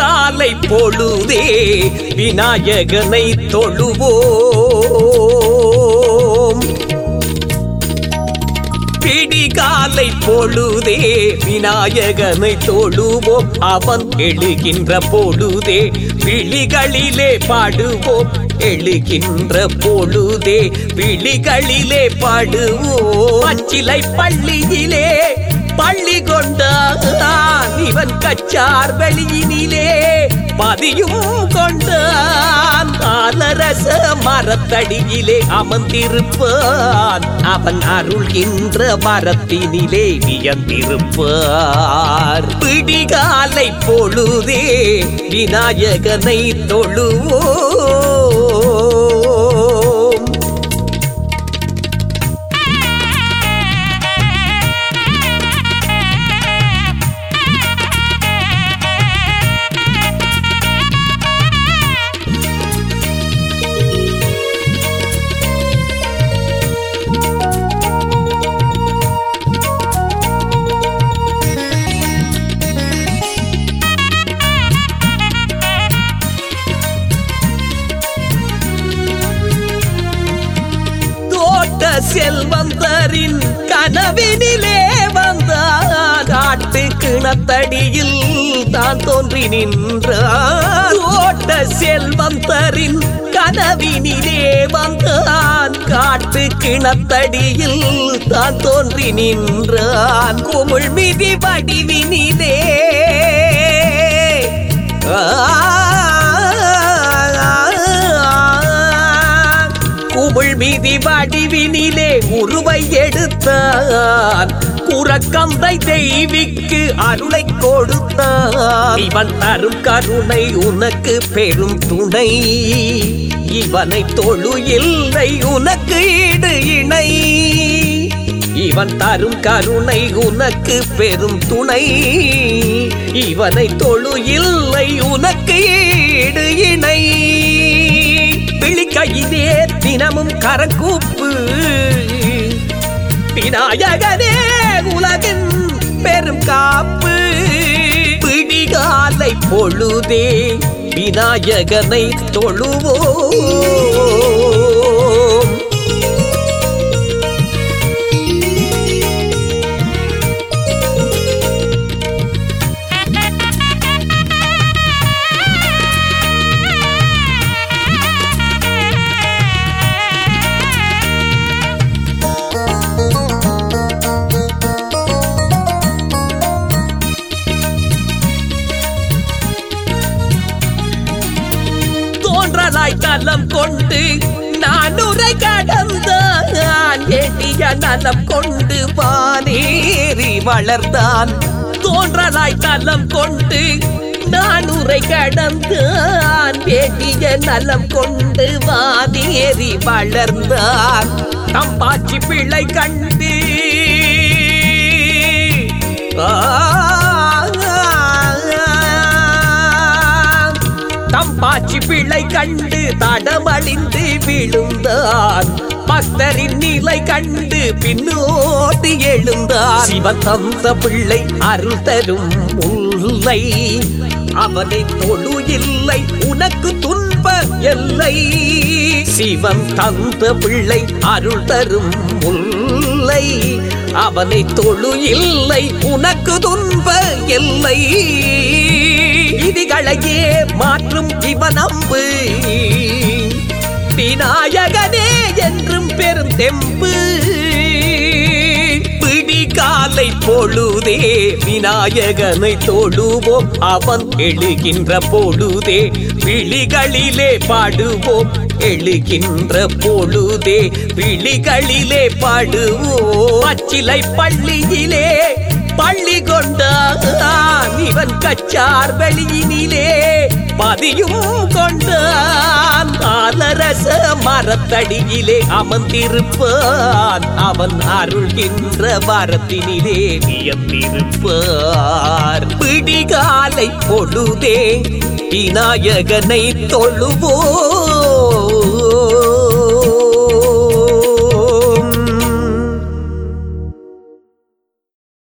விடிகாலை பொழுதே விநாயகனை தொழுவோம் விடிகாலை பொழுதே விநாயகனை தொழுவோம் அவன் எழுகின்ற பொழுதே விழிகளிலே பாடுவோம் எழுகின்ற பொழுதே விழிகளிலே பாடுவோம் அச்சிலை பள்ளியிலே பள்ளி கொண்டான் இவன் கச்சார் வெளியினிலே பதியும் கொண்டான் ஆலரச மரத்தடியிலே அமர்ந்திருப்பான் அவன் அருள்கின்ற மரத்தினிலே வியந்திருப்பார் பிடிகாலை பொழுதே விநாயகனை தொழுவோம் தோட்ட செல்வந்தரின் கனவினிலே வந்தான் காட்டு கிணத்தடியில் தான் தோன்றி நின்றான் தோட்ட செல்வந்தரின் கனவினிலே வந்தான் காட்டு கிணத்தடியில் தான் தோன்றி நின்றான் குமிழ் மிதி வடிவினிலே குமிழ் மீதி வடிவினிலே உருவை எடுத்தான் குரக்கந்தை தெய்விக்கு அருளை கொடுத்தான் இவன் தரும் கருணை உனக்கு பெரும் துணை இவனை தொழு இல்லை உனக்கு ஈடு இணை இவன் தரும் கருணை உனக்கு பெரும் துணை இவனை தொழு இல்லை உனக்கு ஈடு இணை பிழிக்கையிலே தினமும் கரங்கூப்பு விநாயகனே உலகின் பெரும் காப்பு பிடிகாலை பொழுதே விநாயகனை தொழுவோம் தோன்றலாய் கலம் கொண்டு நான் உரை கடந்தான் எட்டிய நலம் கொண்டு வானேறி வளர்ந்தான் தோன்றலாய் கலம் கொண்டு நான் உரை கடந்தான் எட்டிய நலம் கொண்டு வானேறி வளர்ந்தான் தம்பாச்சி பிள்ளை கண்டு தம்பாச்சி பிள்ளை கண்டு தடமழிந்து விழுந்தான் பக்தரின் நிலை கண்டு பின்னோட்டு எழுந்தான் சிவன் தந்த பிள்ளை அருள் தரும் முல்லை அவனை தொழு இல்லை உனக்கு துன்ப எல்லை சிவன் தந்த பிள்ளை அருள் தரும் முல்லை அவனை தொழு இல்லை உனக்கு துன்ப எல்லை விதிகளையே மாற்றும் இவன் அம்பு விநாயகனே என்றும் பெரும் தெம்பு பிடிகாலை பொழுதே விநாயகனை தொழுவோம் அவன் எழுகின்ற பொழுதே விழிகளிலே பாடுவோம் எழுகின்ற பொழுதே விழிகளிலே பாடுவோம் அச்சிலை பள்ளியிலே பள்ளி கொண்டான் இவன் கச்சார் வெளியினிலே பதியும் கொண்டான் ஆலரச மரத்தடியிலே அமர்ந்திருப்பான் அவன் அருள்கின்ற மரத்தினிலே வியந்திருப்பார் பிடிகாலை பொழுதே விநாயகனை தொழுவோம்